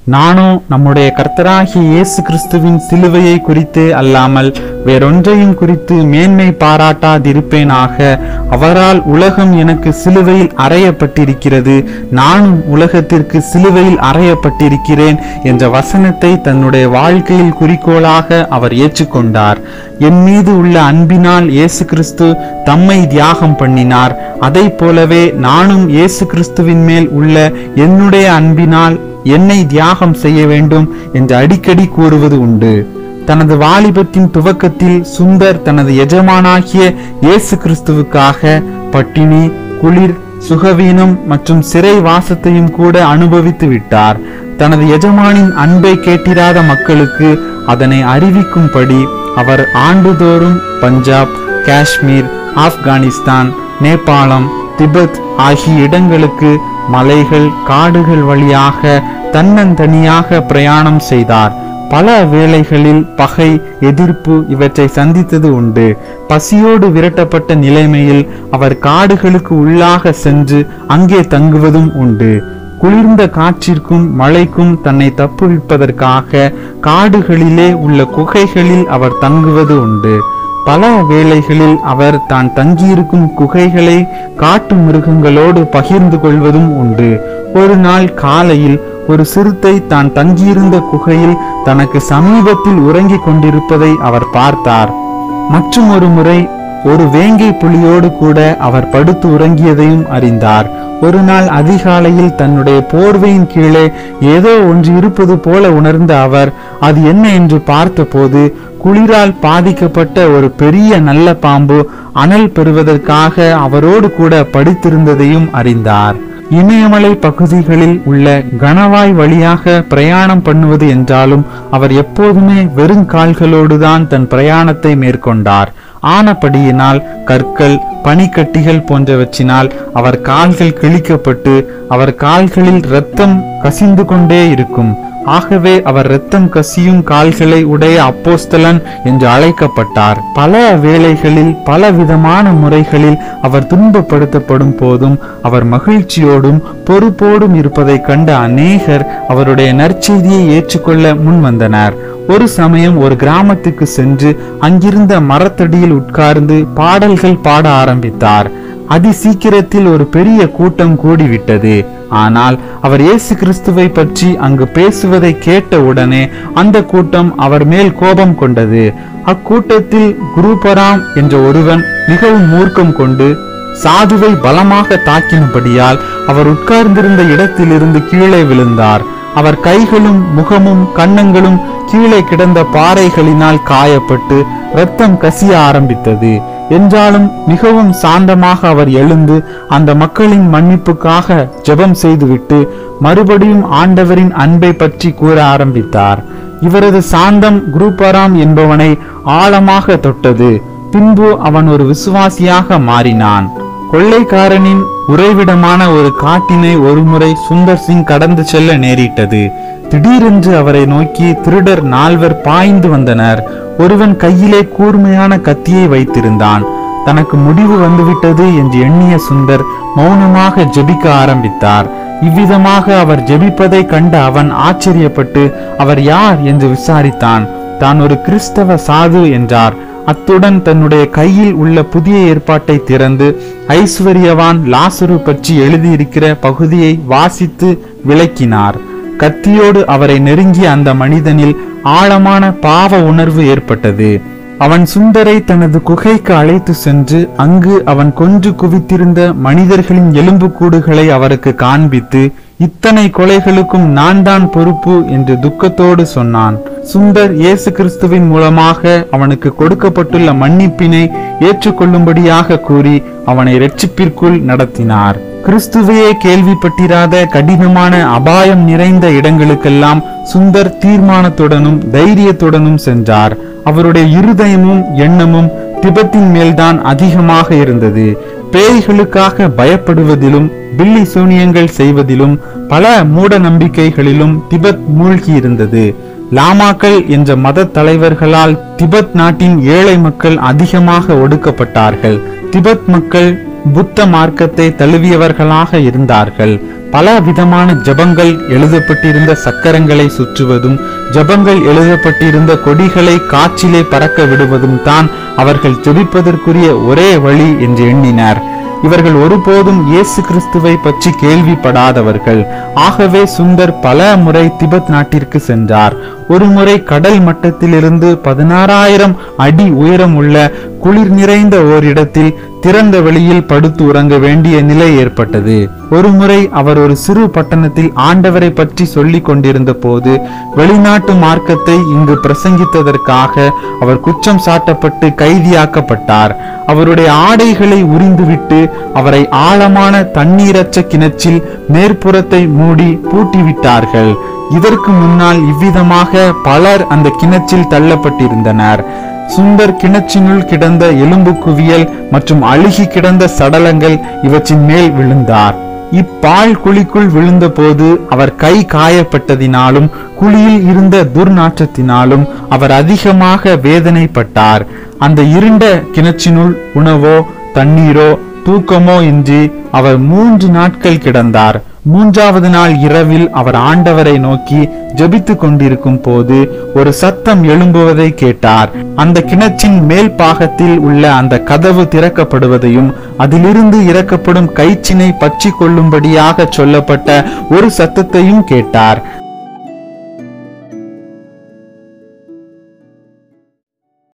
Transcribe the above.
நானோ நம்முடைய கர்த்தராகிய இயேசு கிறிஸ்துவின் சிலுவையை குறித்து அல்லாமல் வேறொன்றையும் குறித்து மேன்மை பாராட்டாதிருப்பேனாக அவரால் உலகம் எனக்கு சிலுவையில் அறையப்பட்டிருக்கிறது நானும் உலகத்திற்கு சிலுவையில் அறையப்பட்டிருக்கிறேன் என்ற வசனத்தை தன்னுடைய வாழ்க்கையில் குறிக்கோளாக அவர் ஏற்றுக்கொண்டார் என் மீது உள்ள அன்பினால் இயேசு கிறிஸ்து தம்மை தியாகம் பண்ணினார் அதை போலவே நானும் இயேசு கிறிஸ்துவின் மேல் உள்ள என்னுடைய அன்பினால் என்னை தியாகம் செய்ய வேண்டும் என்று அடிக்கடி கூறுவது உண்டு தனது வாலிபத்தின் துவக்கத்தில் சுந்தர் தனது எஜமானாகிய இயேசு கிறிஸ்துவுக்காக பட்டினி குளிர் சுகவீனம் மற்றும் சிறை வாசத்தையும் கூட அனுபவித்து விட்டார் தனது எஜமானின் அன்பை கேட்டிராத மக்களுக்கு அதனை அறிவிக்கும்படி அவர் ஆண்டுதோறும் பஞ்சாப் காஷ்மீர் ஆப்கானிஸ்தான் நேபாளம் திபெத் ஆகிய இடங்களுக்கு மலைகள் காடுகள் வழியாக தன்னந்தனியாக பிரயாணம் செய்தார் பல வேளைகளில் பகை எதிர்ப்பு இவற்றை சந்தித்தது உண்டு பசியோடு விரட்டப்பட்ட நிலைமையில் அவர் காடுகளுக்கு உள்ளாக சென்று அங்கே தங்குவதும் உண்டு குளிர்ந்த காற்றிற்கும் மழைக்கும் தன்னை தப்புவிப்பதற்காக காடுகளிலே உள்ள குகைகளில் அவர் தங்குவது உண்டு பல வேளைகளில் அவர் தான் தங்கியிருக்கும் குகைகளை காட்டு மிருகங்களோடு பகிர்ந்து கொள்வதும் உண்டு ஒரு நாள் காலையில் ஒரு சிறுத்தை தான் தங்கியிருந்த குகையில் தனக்கு சமீபத்தில் உறங்கிக் கொண்டிருப்பதை அவர் பார்த்தார் மற்றும் ஒரு முறை ஒரு வேங்கை புலியோடு கூட அவர் படுத்து உறங்கியதையும் அறிந்தார் ஒரு நாள் அதிகாலையில் தன்னுடைய போர்வையின் கீழே ஏதோ ஒன்று இருப்பது போல உணர்ந்த அவர் அது என்ன என்று பார்த்தபோது குளிரால் பாதிக்கப்பட்ட ஒரு பெரிய நல்ல பாம்பு அனல் பெறுவதற்காக அவரோடு கூட படித்திருந்ததையும் அறிந்தார் இமயமலை பகுதிகளில் உள்ள கணவாய் வழியாக பிரயாணம் பண்ணுவது என்றாலும் அவர் எப்போதுமே வெறும் கால்களோடுதான் தன் பிரயாணத்தை மேற்கொண்டார் ஆனபடியினால் கற்கள் பனிக்கட்டிகள் போன்றவற்றினால் அவர் கால்கள் கிழிக்கப்பட்டு அவர் கால்களில் இரத்தம் கசிந்து கொண்டே இருக்கும் ஆகவே அவர் இரத்தம் கசியும் கால்களை உடைய அப்போஸ்தலன் என்று அழைக்கப்பட்டார் பல வேளைகளில் பல விதமான முறைகளில் அவர் துன்பப்படுத்தப்படும் போதும் அவர் மகிழ்ச்சியோடும் பொறுப்போடும் இருப்பதைக் கண்ட அநேகர் அவருடைய நற்செய்தியை ஏற்றுக்கொள்ள முன் வந்தனர் ஒரு சமயம் ஒரு கிராமத்துக்கு சென்று அங்கிருந்த மரத்தடியில் உட்கார்ந்து பாடல்கள் பாட ஆரம்பித்தார் அதி சீக்கிரத்தில் ஒரு பெரிய கூட்டம் கூடிவிட்டது ஆனால் அவர் இயேசு கிறிஸ்துவை பற்றி அங்கு பேசுவதை கேட்ட உடனே அந்த கூட்டம் அவர் மேல் கோபம் கொண்டது அக்கூட்டத்தில் குருபராம் என்ற ஒருவன் மிகவும் மூர்க்கம் கொண்டு சாதுவை பலமாக தாக்கினபடியால் அவர் உட்கார்ந்திருந்த இடத்திலிருந்து கீழே விழுந்தார் அவர் கைகளும் முகமும் கன்னங்களும் கீழே கிடந்த பாறைகளினால் காயப்பட்டு இரத்தம் கசிய ஆரம்பித்தது என்றாலும் மிகவும் சாந்தமாக அவர் எழுந்து அந்த மக்களின் மன்னிப்புக்காக ஜெபம் செய்துவிட்டு மறுபடியும் ஆண்டவரின் அன்பை பற்றி கூற ஆரம்பித்தார் இவரது சாந்தம் குரூப்பராம் என்பவனை ஆழமாக தொட்டது பின்பு அவன் ஒரு விசுவாசியாக மாறினான் கொள்ளைக்காரனின் உறைவிடமான ஒரு காட்டினை ஒருமுறை சுந்தர் சிங் கடந்து செல்ல நேரிட்டது திடீரென்று அவரை நோக்கி திருடர் நால்வர் பாய்ந்து வந்தனர் ஒருவன் கையிலே கூர்மையான கத்தியை வைத்திருந்தான் தனக்கு முடிவு வந்துவிட்டது என்று எண்ணிய சுந்தர் மௌனமாக ஜெபிக்க ஆரம்பித்தார் இவ்விதமாக அவர் ஜெபிப்பதை கண்ட அவன் ஆச்சரியப்பட்டு அவர் யார் என்று விசாரித்தான் தான் ஒரு கிறிஸ்தவ சாது என்றார் அத்துடன் தன்னுடைய கையில் உள்ள புதிய ஏற்பாட்டை திறந்து ஐஸ்வர்யவான் லாசரு பற்றி எழுதியிருக்கிற பகுதியை வாசித்து விளக்கினார் கத்தியோடு அவரை நெருங்கிய அந்த மனிதனில் ஆழமான பாவ உணர்வு ஏற்பட்டது அவன் சுந்தரை தனது குகைக்கு அழைத்து சென்று அங்கு அவன் கொன்று குவித்திருந்த மனிதர்களின் எலும்புக்கூடுகளை அவருக்கு காண்பித்து இத்தனை கொலைகளுக்கும் நான் தான் பொறுப்பு என்று துக்கத்தோடு சொன்னான் சுந்தர் இயேசு கிறிஸ்துவின் மூலமாக அவனுக்கு கொடுக்கப்பட்டுள்ள மன்னிப்பினை ஏற்றுக்கொள்ளும்படியாக கூறி அவனை இரட்சிப்பிற்குள் நடத்தினார் கிறிஸ்துவையே கேள்விப்பட்டிராத கடினமான அபாயம் நிறைந்த இடங்களுக்கெல்லாம் சுந்தர் தீர்மானத்துடனும் தைரியத்துடனும் சென்றார் அவருடைய இருதயமும் எண்ணமும் திபெத்தின் மேல்தான் அதிகமாக இருந்தது பேய்களுக்காக பயப்படுவதிலும் பில்லி சூனியங்கள் செய்வதிலும் பல மூட நம்பிக்கைகளிலும் திபெத் மூழ்கி இருந்தது லாமாக்கள் என்ற மத தலைவர்களால் திபெத் நாட்டின் ஏழை மக்கள் அதிகமாக ஒடுக்கப்பட்டார்கள் திபெத் மக்கள் புத்த மார்க்கத்தை தழுவியவர்களாக இருந்தார்கள் பல விதமான ஜபங்கள் எழுதப்பட்டிருந்த சக்கரங்களை சுற்றுவதும் ஜபங்கள் எழுதப்பட்டிருந்த கொடிகளை காற்றிலே பறக்க விடுவதும் தான் அவர்கள் ஜெபிப்பதற்குரிய ஒரே வழி என்று எண்ணினார் இவர்கள் ஒருபோதும் இயேசு கிறிஸ்துவை பற்றி கேள்விப்படாதவர்கள் ஆகவே சுந்தர் பல முறை திபெத் நாட்டிற்கு சென்றார் ஒரு முறை கடல் மட்டத்திலிருந்து பதினாறாயிரம் அடி உயரம் உள்ள குளிர் நிறைந்த ஓரிடத்தில் திறந்த வெளியில் படுத்து உறங்க வேண்டிய நிலை ஏற்பட்டது ஒரு முறை அவர் ஒரு சிறு பட்டணத்தில் ஆண்டவரை பற்றி சொல்லிக் கொண்டிருந்த போது வெளிநாட்டு மார்க்கத்தை இங்கு பிரசங்கித்ததற்காக அவர் குற்றம் சாட்டப்பட்டு கைதியாக்கப்பட்டார் அவருடைய ஆடைகளை உரிந்துவிட்டு அவரை ஆழமான தண்ணீரற்ற கிணற்றில் மேற்புறத்தை மூடி பூட்டிவிட்டார்கள் இதற்கு முன்னால் இவ்விதமாக பலர் அந்த கிணற்றில் தள்ளப்பட்டிருந்தனர் சுந்தர் கிணற்றினுள் கிடந்த எலும்பு குவியல் மற்றும் அழுகி கிடந்த சடலங்கள் இவற்றின் மேல் விழுந்தார் இப்பால் குழிக்குள் விழுந்தபோது அவர் கை காயப்பட்டதினாலும் குழியில் இருந்த துர்நாற்றத்தினாலும் அவர் அதிகமாக வேதனைப்பட்டார் அந்த இருண்ட கிணற்றினுள் உணவோ தண்ணீரோ தூக்கமோ இன்றி அவர் மூன்று நாட்கள் கிடந்தார் மூன்றாவது நாள் இரவில் அவர் ஆண்டவரை நோக்கி ஜெபித்துக் கொண்டிருக்கும் போது ஒரு சத்தம் எழும்புவதை கேட்டார் அந்த கிணற்றின் மேல் பாகத்தில் உள்ள அந்த கதவு திறக்கப்படுவதையும் அதிலிருந்து இறக்கப்படும் கைச்சினை பற்றி கொள்ளும்படியாக சொல்லப்பட்ட ஒரு சத்தத்தையும் கேட்டார்